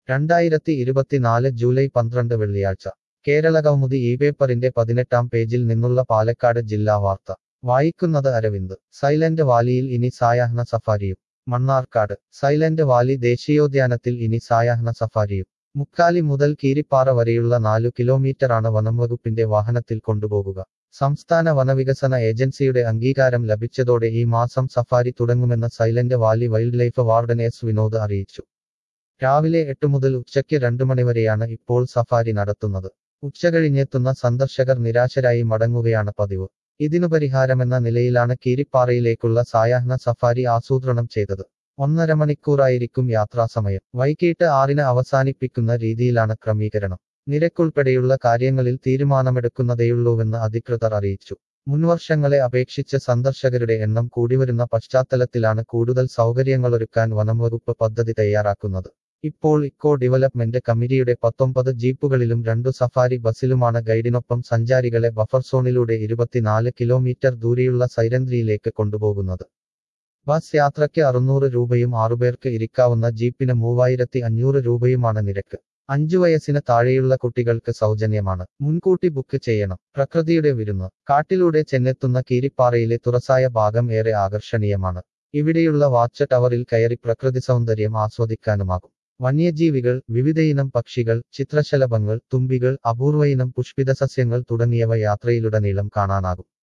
രണ്ടായിരത്തി ഇരുപത്തിനാല് ജൂലൈ പന്ത്രണ്ട് വെള്ളിയാഴ്ച കേരളകൗമുദി ഈ പേപ്പറിന്റെ പതിനെട്ടാം പേജിൽ നിന്നുള്ള പാലക്കാട് ജില്ലാ വാർത്ത വായിക്കുന്നത് അരവിന്ദ് സൈലന്റ് വാലിയിൽ ഇനി സായാഹ്ന സഫാരിയും മണ്ണാർക്കാട് സൈലന്റ് വാലി ദേശീയോദ്യാനത്തിൽ ഇനി സായാഹ്ന സഫാരിയും മുക്കാലി മുതൽ കീരിപ്പാറ വരെയുള്ള നാലു കിലോമീറ്ററാണ് വനംവകുപ്പിന്റെ വാഹനത്തിൽ കൊണ്ടുപോകുക സംസ്ഥാന വനവികസന ഏജൻസിയുടെ അംഗീകാരം ലഭിച്ചതോടെ ഈ മാസം സഫാരി തുടങ്ങുമെന്ന് Silent Valley wildlife warden S Vinod അറിയിച്ചു രാവിലെ എട്ട് മുതൽ ഉച്ചയ്ക്ക് രണ്ടു മണിവരെയാണ് ഇപ്പോൾ സഫാരി നടത്തുന്നത് ഉച്ചകഴിഞ്ഞെത്തുന്ന സന്ദർശകർ നിരാശരായി മടങ്ങുകയാണ് പതിവ് ഇതിനു പരിഹാരമെന്ന നിലയിലാണ് കീരിപ്പാറയിലേക്കുള്ള സായാഹ്ന സഫാരി ആസൂത്രണം ചെയ്തത് ഒന്നര മണിക്കൂറായിരിക്കും യാത്രാസമയം വൈകിട്ട് ആറിന് അവസാനിപ്പിക്കുന്ന രീതിയിലാണ് ക്രമീകരണം നിരക്കുൾപ്പെടെയുള്ള കാര്യങ്ങളിൽ തീരുമാനമെടുക്കുന്നതേയുള്ളൂവെന്ന് അധികൃതർ അറിയിച്ചു മുൻവർഷങ്ങളെ അപേക്ഷിച്ച് സന്ദർശകരുടെ എണ്ണം കൂടിവരുന്ന പശ്ചാത്തലത്തിലാണ് കൂടുതൽ സൗകര്യങ്ങളൊരുക്കാൻ വനംവകുപ്പ് പദ്ധതി തയ്യാറാക്കുന്നത് ഇപ്പോൾ ഇക്കോ ഡെവലപ്മെന്റ് കമ്മിറ്റിയുടെ പത്തൊമ്പത് ജീപ്പുകളിലും രണ്ടു സഫാരി ബസ്സിലുമാണ് ഗൈഡിനൊപ്പം സഞ്ചാരികളെ ബഫർ സോണിലൂടെ ഇരുപത്തിനാല് കിലോമീറ്റർ ദൂരെയുള്ള സൈരന്ദ്രിയിലേക്ക് കൊണ്ടുപോകുന്നത് ബസ് യാത്രയ്ക്ക് അറുന്നൂറ് രൂപയും ആറുപേർക്ക് ഇരിക്കാവുന്ന ജീപ്പിന് മൂവായിരത്തി അഞ്ഞൂറ് രൂപയുമാണ് നിരക്ക് അഞ്ചു വയസ്സിന് താഴെയുള്ള കുട്ടികൾക്ക് സൗജന്യമാണ് മുൻകൂട്ടി ബുക്ക് ചെയ്യണം പ്രകൃതിയുടെ വിരുന്ന് കാട്ടിലൂടെ ചെന്നെത്തുന്ന കീരിപ്പാറയിലെ തുറസായ ഭാഗം ഏറെ ആകർഷണീയമാണ് ഇവിടെയുള്ള വാച്ച് ടവറിൽ കയറി പ്രകൃതി സൗന്ദര്യം ആസ്വദിക്കാനുമാകും വന്യജീവികൾ വിവിധയിനം പക്ഷികൾ ചിത്രശലഭങ്ങൾ തുമ്പികൾ അപൂർവയിനം പുഷ്പിത സസ്യങ്ങൾ തുടങ്ങിയവ യാത്രയിലുടനീളം കാണാനാകും